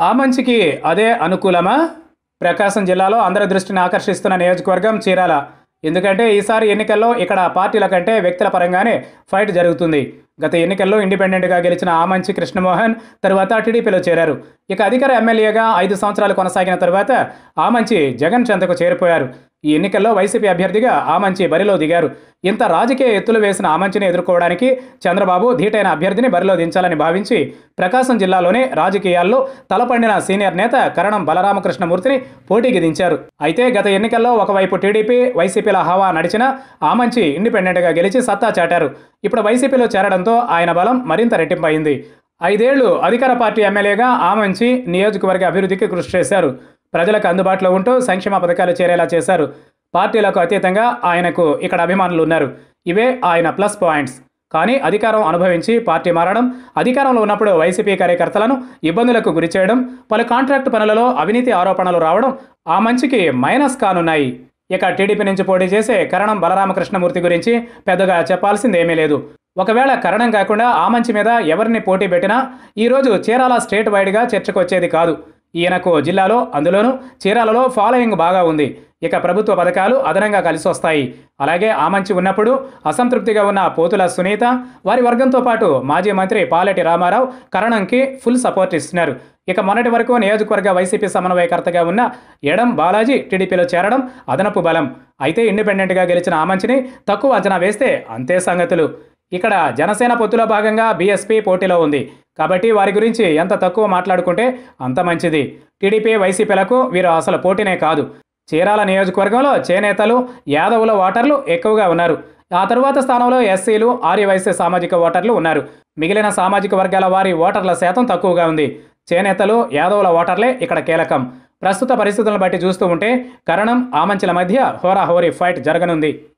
ఆ మంచికి అదే అనుకూలమా ప్రకాశం జిల్లాలో అందరి దృష్టిని ఆకర్షిస్తున్న నియోజకవర్గం చీరాల ఎందుకంటే ఈసారి ఎన్నికల్లో ఇక్కడ పార్టీల కంటే వ్యక్తుల పరంగానే ఫైట్ జరుగుతుంది గత ఎన్నికల్లో ఇండిపెండెంట్గా గెలిచిన ఆమంచి కృష్ణమోహన్ తరువాత టీడీపీలో చేరారు ఇక అధికార ఎమ్మెల్యేగా ఐదు సంవత్సరాలు కొనసాగిన తరువాత ఆమంచి జగన్ చెంతకు చేరిపోయారు ఈ ఎన్నికల్లో వైసీపీ అభ్యర్థిగా ఆమంచి బరిలో దిగారు ఇంత రాజకీయ ఎత్తులు వేసిన ఆమంచిని ఎదుర్కోవడానికి చంద్రబాబు ధీటైన అభ్యర్థిని బరిలో దించాలని భావించి ప్రకాశం జిల్లాలోనే రాజకీయాల్లో తలపండిన సీనియర్ నేత కరణం బలరామకృష్ణమూర్తిని పోటీకి దించారు అయితే గత ఎన్నికల్లో ఒకవైపు టీడీపీ వైసీపీల హవా నడిచిన ఆమంచి ఇండిపెండెంట్గా గెలిచి సత్తా చాటారు ఇప్పుడు వైసీపీలో చేరడంతో ఆయన బలం మరింత రెట్టింపయింది ఐదేళ్లు అధికార పార్టీ ఎమ్మెల్యేగా ఆమంచి నియోజకవర్గ అభివృద్ధికి కృషి చేశారు ప్రజలకు అందుబాటులో ఉంటూ సంక్షేమ పథకాలు చేరేలా చేశారు పార్టీలకు అతీతంగా ఆయనకు ఇక్కడ అభిమానులు ఉన్నారు ఇవే ఆయన ప్లస్ పాయింట్స్ కానీ అధికారం అనుభవించి పార్టీ మారడం అధికారంలో ఉన్నప్పుడు వైసీపీ కార్యకర్తలను ఇబ్బందులకు గురిచేయడం పలు కాంట్రాక్ట్ పనులలో అవినీతి ఆరోపణలు రావడం ఆ మంచికి మైనస్ కానున్నాయి ఇక టీడీపీ నుంచి పోటీ చేసే కరణం బలరామకృష్ణమూర్తి గురించి పెద్దగా చెప్పాల్సింది ఏమీ లేదు ఒకవేళ కరణం కాకుండా ఆ మంచి మీద ఎవరిని పోటీ పెట్టినా ఈరోజు చీరాల స్టేట్ వైడ్గా చర్చకు వచ్చేది కాదు ఈయనకు జిల్లాలో అందులోనూ చీరాలలో ఫాలోయింగ్ బాగా ఉంది ఇక ప్రభుత్వ పథకాలు అదనంగా కలిసి వస్తాయి అలాగే ఆ మంచి ఉన్నప్పుడు అసంతృప్తిగా ఉన్న పోతుల సునీత వారి వర్గంతో పాటు మాజీ మంత్రి పాలెటి రామారావు కరణంకి ఫుల్ సపోర్ట్ ఇస్తున్నారు ఇక మొన్నటి వరకు నియోజకవర్గ వైసీపీ సమన్వయకర్తగా ఉన్న ఎడం బాలాజీ టీడీపీలో చేరడం అదనపు బలం అయితే ఇండిపెండెంట్గా గెలిచిన ఆ మంచిని తక్కువ అంచనా వేస్తే అంతే సంగతులు ఇక్కడ జనసేన పొత్తులో భాగంగా బీఎస్పీ పోటీలో ఉంది కాబట్టి వారి గురించి ఎంత తక్కువ మాట్లాడుకుంటే అంత మంచిది టీడీపీ వైసీపీలకు వీరు అసలు పోటీనే కాదు చీరాల నియోజకవర్గంలో చేనేతలు యాదవుల ఓటర్లు ఎక్కువగా ఉన్నారు ఆ తరువాత స్థానంలో ఎస్సీలు ఆర్యవైశ్య సామాజిక ఓటర్లు ఉన్నారు మిగిలిన సామాజిక వర్గాల వారి ఓటర్ల శాతం తక్కువగా ఉంది చేనేతలు యాదవుల ఓటర్లే ఇక్కడ కీలకం ప్రస్తుత పరిస్థితులను బట్టి చూస్తూ ఉంటే కరణం ఆమంచిల మధ్య హోరాహోరీ ఫైట్ జరగనుంది